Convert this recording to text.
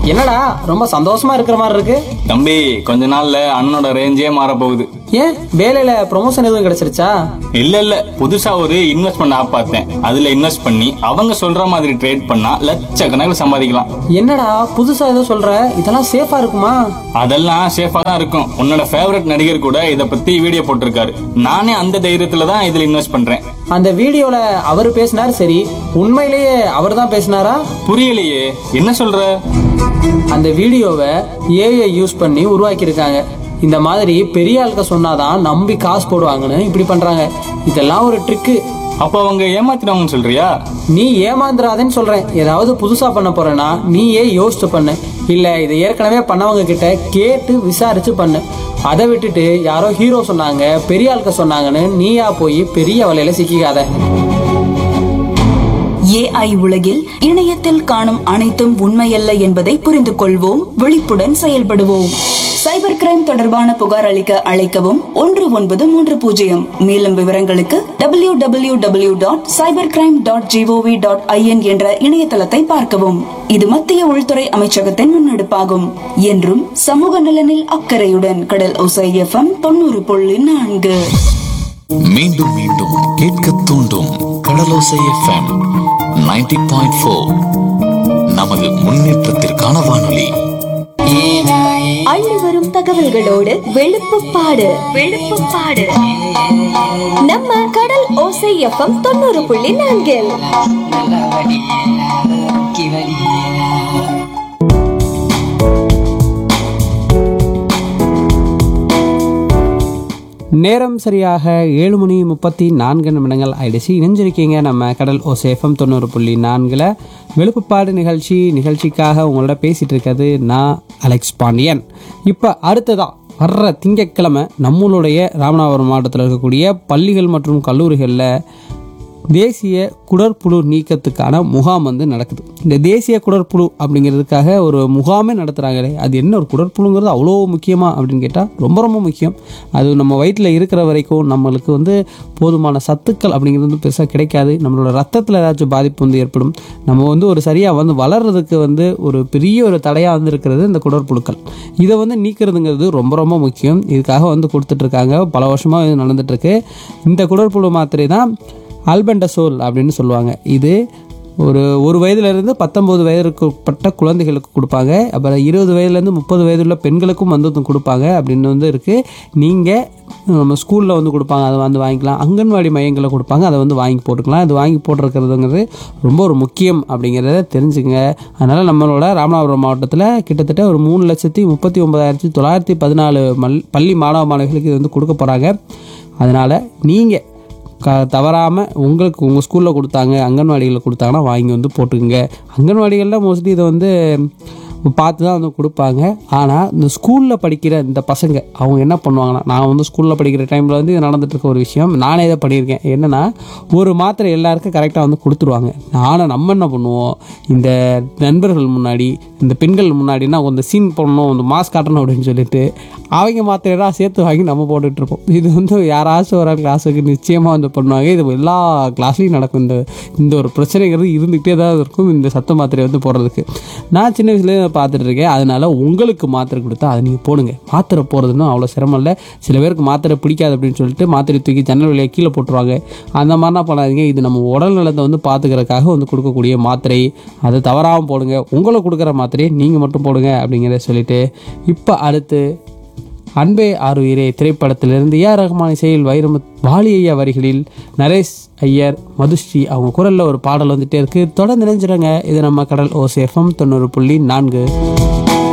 என்னடா ரொம்ப சந்தோஷமா இருக்கிற மாதிரி இருக்கு தம்பி கொஞ்ச நாள்ல அண்ணனோட ரேஞ்சே மாற போகுது ஏன் வேலையில ப்ரொமோஷன் எதுவும் கிடைச்சிருச்சா இல்ல இல்ல புதுசா ஒரு இன்வெஸ்ட்மெண்ட் ஆப் பார்த்தேன் அதுல இன்வெஸ்ட் பண்ணி அவங்க சொல்ற மாதிரி ட்ரேட் பண்ணா லட்சக்கணக்கில் சம்பாதிக்கலாம் என்னடா புதுசா ஏதோ சொல்ற இதெல்லாம் சேஃபா இருக்குமா அதெல்லாம் சேஃபா தான் இருக்கும் உன்னோட ஃபேவரட் நடிகர் கூட இத பத்தி வீடியோ போட்டிருக்காரு நானே அந்த தைரியத்துல தான் இதுல இன்வெஸ்ட் பண்றேன் அந்த வீடியோல அவர் பேசினார் சரி உண்மையிலேயே அவர் தான் பேசினாரா புரியலையே என்ன சொல்ற அந்த வீடியோவை ஏஐ யூஸ் பண்ணி உருவாக்கியிருக்காங்க இந்த மாதிரி பெரிய ஆளுக்க சொன்னாதான் நம்பி காசு போடுவாங்கன்னு இப்படி பண்றாங்க இதெல்லாம் ஒரு ட்ரிக்கு அப்ப அவங்க ஏமாத்தினவங்கன்னு சொல்றியா நீ ஏமாந்துடாதேன்னு சொல்றேன் ஏதாவது புதுசா பண்ண போறேன்னா நீயே யோசிச்சு பண்ணு இல்ல இதை ஏற்கனவே பண்ணவங்க கிட்ட கேட்டு விசாரிச்சு பண்ணு அதை விட்டுட்டு யாரோ ஹீரோ சொன்னாங்க பெரிய ஆளுக்க சொன்னாங்கன்னு நீயா போய் பெரிய வலையில சிக்கிக்காத ஏஐ உலகில் இணையத்தில் காணும் அனைத்தும் உண்மையல்ல என்பதை புரிந்து கொள்வோம் விழிப்புடன் செயல்படுவோம் சைபர் கிரைம் தொடர்பான புகார் அளிக்க அழைக்கவும் ஒன்று ஒன்பது மூன்று பூஜ்ஜியம் மேலும் விவரங்களுக்கு W W W dot cyber crime dot GOV dot in என்ற இணையதளத்தை பார்க்கவும் இது மத்திய உள்துறை அமைச்சகத்தின் முன்னெடுப்பாகும் என்றும் சமூக நலனில் அக்கறையுடன் கடல் ஒசை எஃப்எம் தொண்ணூறு புள்ளி நான்கு மீண்டும் மீண்டும் கேட்க தூண்டும் கடலோசை எஃப்எம் 90.4 பாயிண்ட் ஃபோர் நமது முன்னேற்றத்திற்கான வானொலி அள்ளி வரும் தகவல்களோடு வெளுப்புப்பாடு வெளுப்புப்பாடு நம்ம கடல் ஓசை எஃப்எம் தொண்ணூறு புள்ளி நான்கில் நேரம் சரியாக ஏழு மணி முப்பத்தி நான்கு நிமிடங்கள் ஆயிடுச்சு இணைஞ்சிருக்கீங்க நம்ம கடல் ஓசேஃபம் தொண்ணூறு புள்ளி நான்கில் வெளுப்புப்பாடு நிகழ்ச்சி நிகழ்ச்சிக்காக உங்களோட பேசிகிட்டு இருக்கிறது நான் அலெக்ஸ் பாண்டியன் இப்போ அடுத்ததா வர்ற திங்கட்கிழமை நம்மளுடைய ராமநாதபுரம் மாவட்டத்தில் இருக்கக்கூடிய பள்ளிகள் மற்றும் கல்லூரிகளில் தேசிய குடற்புழு நீக்கத்துக்கான முகாம் வந்து நடக்குது இந்த தேசிய குடற்புழு அப்படிங்கிறதுக்காக ஒரு முகாமே நடத்துகிறாங்களே அது என்ன ஒரு குடற்புழுங்கிறது அவ்வளோ முக்கியமா அப்படின்னு கேட்டால் ரொம்ப ரொம்ப முக்கியம் அது நம்ம வயிற்றில் இருக்கிற வரைக்கும் நம்மளுக்கு வந்து போதுமான சத்துக்கள் அப்படிங்கிறது வந்து பெருசாக கிடைக்காது நம்மளோட ரத்தத்தில் ஏதாச்சும் பாதிப்பு வந்து ஏற்படும் நம்ம வந்து ஒரு சரியாக வந்து வளர்றதுக்கு வந்து ஒரு பெரிய ஒரு தடையாக வந்து இருக்கிறது இந்த குடற்புழுக்கள் இதை வந்து நீக்கிறதுங்கிறது ரொம்ப ரொம்ப முக்கியம் இதுக்காக வந்து கொடுத்துட்ருக்காங்க பல வருஷமாக இது நடந்துட்டுருக்கு இந்த குடற்புழு மாத்திரை தான் ஆல்பெண்டசோல் அப்படின்னு சொல்லுவாங்க இது ஒரு ஒரு வயதுலேருந்து பத்தொம்போது வயதுக்கு உட்பட்ட குழந்தைகளுக்கு கொடுப்பாங்க அப்புறம் இருபது வயதுலேருந்து முப்பது வயதுள்ள பெண்களுக்கும் வந்து இது கொடுப்பாங்க அப்படின்னு வந்து இருக்குது நீங்கள் நம்ம ஸ்கூலில் வந்து கொடுப்பாங்க அதை வந்து வாங்கிக்கலாம் அங்கன்வாடி மையங்களில் கொடுப்பாங்க அதை வந்து வாங்கி போட்டுக்கலாம் இது வாங்கி போட்டிருக்கிறதுங்கிறது ரொம்ப ஒரு முக்கியம் அப்படிங்கிறத தெரிஞ்சுங்க அதனால் நம்மளோட ராமநாதபுரம் மாவட்டத்தில் கிட்டத்தட்ட ஒரு மூணு லட்சத்தி முப்பத்தி ஒன்பதாயிரத்தி தொள்ளாயிரத்தி பதினாலு மல் பள்ளி மாணவ மாணவிகளுக்கு இது வந்து கொடுக்க போகிறாங்க அதனால் நீங்கள் க தவறாமல் உங்களுக்கு உங்கள் ஸ்கூலில் கொடுத்தாங்க அங்கன்வாடிகளில் கொடுத்தாங்கன்னா வாங்கி வந்து போட்டுக்குங்க அங்கன்வாடிகளில் மோஸ்ட்லி இதை வந்து பார்த்து தான் வந்து கொடுப்பாங்க ஆனால் இந்த ஸ்கூலில் படிக்கிற இந்த பசங்க அவங்க என்ன பண்ணுவாங்கன்னா நான் வந்து ஸ்கூலில் படிக்கிற டைமில் வந்து இது நடந்துட்டு இருக்க ஒரு விஷயம் நானே இதை பண்ணியிருக்கேன் என்னென்னா ஒரு மாத்திரை எல்லாருக்கும் கரெக்டாக வந்து கொடுத்துருவாங்க ஆனால் நம்ம என்ன பண்ணுவோம் இந்த நண்பர்கள் முன்னாடி இந்த பெண்கள் முன்னாடினா கொஞ்சம் சீன் பண்ணணும் இந்த மாஸ்க் காட்டணும் அப்படின்னு சொல்லிட்டு அவங்க மாத்திரையெல்லாம் சேர்த்து வாங்கி நம்ம போட்டுட்டு இருப்போம் இது வந்து யாராச்சும் ஒரு கிளாஸுக்கு நிச்சயமாக வந்து பண்ணுவாங்க இது எல்லா கிளாஸ்லையும் நடக்கும் இந்த இந்த ஒரு பிரச்சனைங்கிறது இருந்துகிட்டே தான் இருக்கும் இந்த சத்த மாத்திரை வந்து போடுறதுக்கு நான் சின்ன வயசுலேயே பார்த்துட்டு இருக்கேன் அதனால உங்களுக்கு மாத்திரை கொடுத்தா அதை நீங்கள் போடுங்க மாத்திரை போடுறதுன்னு அவ்வளோ சிரமம் இல்லை சில பேருக்கு மாத்திரை பிடிக்காது அப்படின்னு சொல்லிட்டு மாத்திரை தூக்கி ஜன்னல் வழியாக கீழே போட்டுருவாங்க அந்த மாதிரிலாம் பண்ணாதீங்க இது நம்ம உடல் நலத்தை வந்து பார்த்துக்கிறதுக்காக வந்து கொடுக்கக்கூடிய மாத்திரை அதை தவறாமல் போடுங்க உங்களை கொடுக்குற மாத்திரையை நீங்கள் மட்டும் போடுங்க அப்படிங்கிறத சொல்லிட்டு இப்போ அடுத்து அன்பே ஆறுயிரே திரைப்படத்திலிருந்து ஏஆர் ரஹ்மான் இசையில் வைரமுத் வாலி ஐயா வரிகளில் நரேஷ் ஐயர் மதுஸ்ரீ அவங்க குரலில் ஒரு பாடல் வந்துட்டே இருக்கு தொடர்ந்து நினைஞ்சிருங்க இது நம்ம கடல் ஓசேஃபம் தொண்ணூறு புள்ளி நான்கு